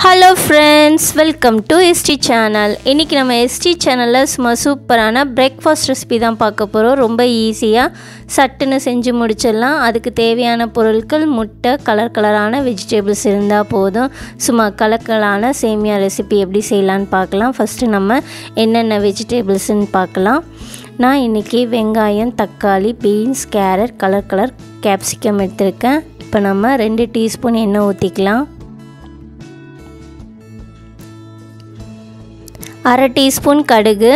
hello friends welcome to SD channel இன்றைக்கி நம்ம ST சேனலில் சும்மா சூப்பரான பிரேக்ஃபாஸ்ட் ரெசிபி தான் பார்க்க போகிறோம் ரொம்ப ஈஸியாக சட்டுன்னு செஞ்சு முடிச்சிடலாம் அதுக்கு தேவையான பொருட்கள் முட்டை கலர் கலரான வெஜிடபிள்ஸ் இருந்தால் போதும் சும்மா கலர் கலரான சேமியா ரெசிபி எப்படி செய்யலான்னு பார்க்கலாம் ஃபஸ்ட்டு நம்ம என்னென்ன வெஜிடபிள்ஸ்ன்னு பார்க்கலாம் நான் இன்றைக்கி வெங்காயம் தக்காளி beans carrot colour colour capsicum எடுத்திருக்கேன் இப்போ நம்ம ரெண்டு டீஸ்பூன் எண்ணெய் ஊற்றிக்கலாம் அரை டீஸ்பூன் கடுகு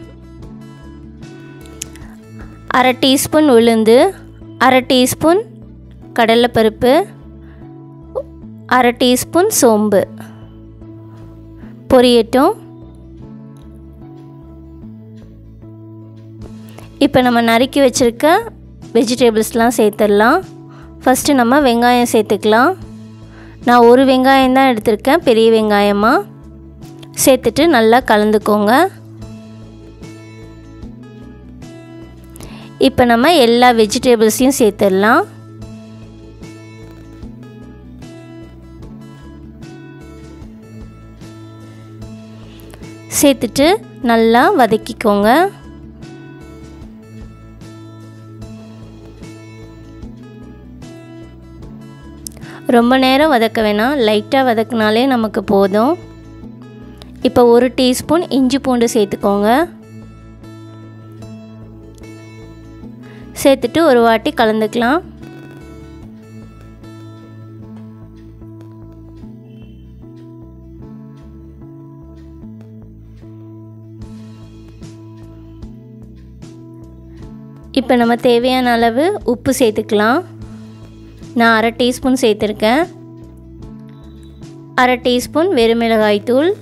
அரை டீஸ்பூன் உளுந்து அரை டீஸ்பூன் கடலைப்பருப்பு அரை டீஸ்பூன் சோம்பு பொரியட்டும் இப்போ நம்ம நறுக்கி வச்சுருக்க வெஜிடபிள்ஸ்லாம் சேர்த்துடலாம் ஃபஸ்ட்டு நம்ம வெங்காயம் சேர்த்துக்கலாம் நான் ஒரு வெங்காயம் தான் எடுத்திருக்கேன் பெரிய வெங்காயமாக சேர்த்துட்டு நல்லா கலந்துக்கோங்க இப்போ நம்ம எல்லா வெஜிடபிள்ஸையும் சேர்த்துடலாம் சேர்த்துட்டு நல்லா வதக்கிக்கோங்க ரொம்ப நேரம் வதக்க வேணாம் லைட்டாக வதக்கினாலே நமக்கு போதும் இப்போ ஒரு டீஸ்பூன் இஞ்சி பூண்டு சேர்த்துக்கோங்க சேர்த்துட்டு ஒரு வாட்டி கலந்துக்கலாம் இப்போ நம்ம தேவையான அளவு உப்பு சேர்த்துக்கலாம் நான் அரை டீஸ்பூன் சேர்த்துருக்கேன் அரை டீஸ்பூன் வெறுமிளகாய் தூள்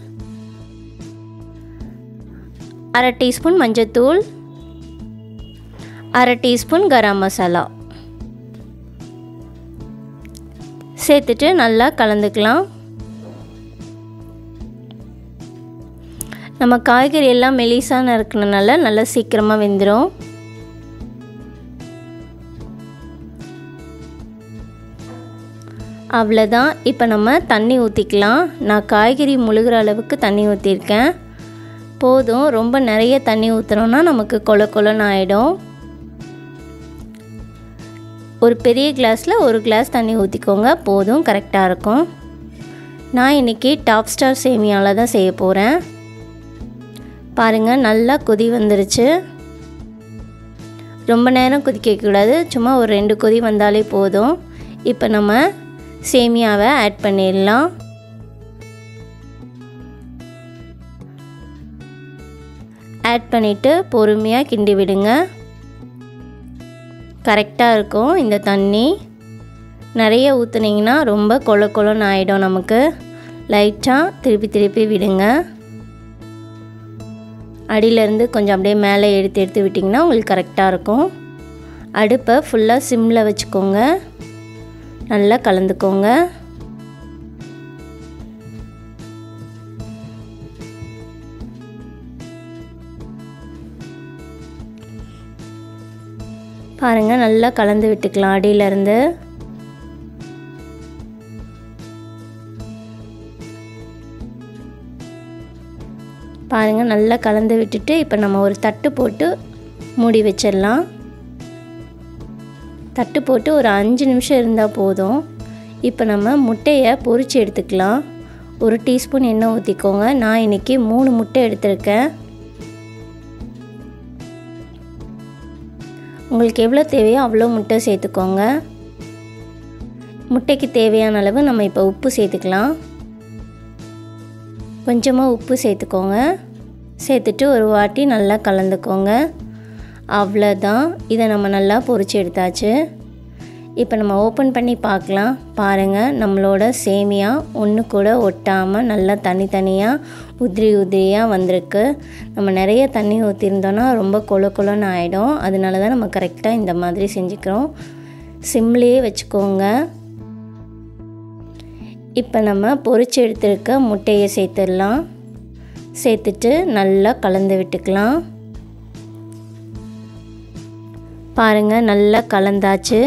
அரை டீஸ்பூன் மஞ்சத்தூள் அரை டீஸ்பூன் கரம் மசாலா சேர்த்துட்டு நல்லா கலந்துக்கலாம் நம்ம காய்கறி எல்லாம் மெலிசான இருக்கிறதுனால நல்லா சீக்கிரமாக வெந்துடும் அவ்வளோதான் இப்போ நம்ம தண்ணி ஊற்றிக்கலாம் நான் காய்கறி முழுகிற அளவுக்கு தண்ணி ஊற்றிருக்கேன் போதும் ரொம்ப நிறைய தண்ணி ஊற்றுறோன்னா நமக்கு கொல கொலன்னு ஆகிடும் ஒரு பெரிய கிளாஸில் ஒரு கிளாஸ் தண்ணி ஊற்றிக்கோங்க போதும் கரெக்டாக இருக்கும் நான் இன்றைக்கி டாப் ஸ்டார் சேமியாவில் தான் செய்ய போகிறேன் பாருங்கள் நல்லா கொதி வந்துருச்சு ரொம்ப நேரம் கொதிக்கக்கூடாது சும்மா ஒரு ரெண்டு கொதி வந்தாலே போதும் இப்போ நம்ம சேமியாவை ஆட் பண்ணிடலாம் ஆட் பண்ணிவிட்டு பொறுமையாக கிண்டி விடுங்க கரெக்டாக இருக்கும் இந்த தண்ணி நிறைய ஊற்றுனீங்கன்னா ரொம்ப கொல கொலன்னு ஆகிடும் நமக்கு லைட்டாக திருப்பி திருப்பி விடுங்க அடியிலேருந்து கொஞ்சம் அப்படியே மேலே எடுத்து எடுத்து விட்டிங்கன்னா உங்களுக்கு கரெக்டாக இருக்கும் அடுப்பை ஃபுல்லாக சிம்மில் வச்சுக்கோங்க நல்லா கலந்துக்கோங்க பாருங்கள் நல்லா கலந்து விட்டுக்கலாம் அடியிலேருந்து பாருங்கள் நல்லா கலந்து விட்டுட்டு இப்போ நம்ம ஒரு தட்டு போட்டு மூடி வச்சிடலாம் தட்டு போட்டு ஒரு அஞ்சு நிமிஷம் இருந்தால் போதும் இப்போ நம்ம முட்டையை பொரித்து எடுத்துக்கலாம் ஒரு டீஸ்பூன் எண்ணெய் ஊற்றிக்கோங்க நான் இன்றைக்கி மூணு முட்டை எடுத்திருக்கேன் உங்களுக்கு எவ்வளோ தேவையோ அவ்வளோ முட்டை சேர்த்துக்கோங்க முட்டைக்கு தேவையான அளவு நம்ம இப்போ உப்பு சேர்த்துக்கலாம் கொஞ்சமாக உப்பு சேர்த்துக்கோங்க சேர்த்துட்டு ஒரு வாட்டி நல்லா கலந்துக்கோங்க அவ்வளோதான் இதை நம்ம நல்லா பொரிச்சு எடுத்தாச்சு இப்போ நம்ம ஓப்பன் பண்ணி பார்க்கலாம் பாருங்கள் நம்மளோட சேமியா ஒன்று கூட ஒட்டாமல் நல்லா தனித்தனியாக உதிரி உதிரியாக வந்திருக்கு நம்ம நிறைய தண்ணி ஊற்றிருந்தோன்னா ரொம்ப கொல கொலன்னு ஆகிடும் அதனால தான் நம்ம கரெக்டாக இந்த மாதிரி செஞ்சுக்கிறோம் சிம்லேயே வச்சுக்கோங்க இப்போ நம்ம பொரிச்சு எடுத்துருக்க முட்டையை சேர்த்துடலாம் சேர்த்துட்டு நல்லா கலந்து விட்டுக்கலாம் பாருங்கள் நல்லா கலந்தாச்சு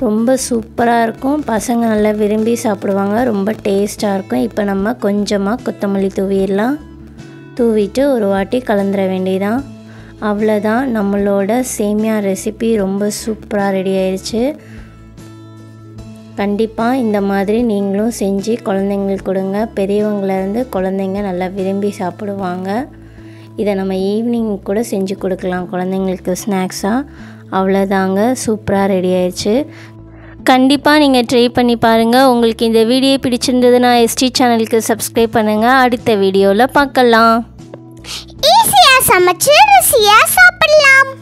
ரொம்ப சூப்பராக இருக்கும் பசங்க நல்லா விரும்பி சாப்பிடுவாங்க ரொம்ப டேஸ்ட்டாக இருக்கும் இப்போ நம்ம கொஞ்சமாக கொத்தமல்லி தூவிடலாம் தூவிட்டு ஒரு வாட்டி கலந்துட வேண்டியதான் அவ்வளோதான் நம்மளோட சேமியா ரெசிபி ரொம்ப சூப்பராக ரெடி ஆயிடுச்சு கண்டிப்பாக இந்த மாதிரி நீங்களும் செஞ்சு குழந்தைங்களுக்கு கொடுங்க பெரியவங்கலேருந்து குழந்தைங்க நல்லா விரும்பி சாப்பிடுவாங்க இதை நம்ம ஈவினிங் கூட செஞ்சு கொடுக்கலாம் குழந்தைங்களுக்கு ஸ்நாக்ஸாக அவ்வளோதாங்க சூப்பராக ரெடி ஆயிடுச்சு கண்டிப்பாக நீங்கள் ட்ரை பண்ணி பாருங்கள் உங்களுக்கு இந்த வீடியோ பிடிச்சிருந்ததுன்னா எஸ்டி சேனலுக்கு சப்ஸ்கிரைப் பண்ணுங்கள் அடுத்த வீடியோவில் பார்க்கலாம் ஈஸியா சமைச்சு ருசியா சாப்பிடலாம்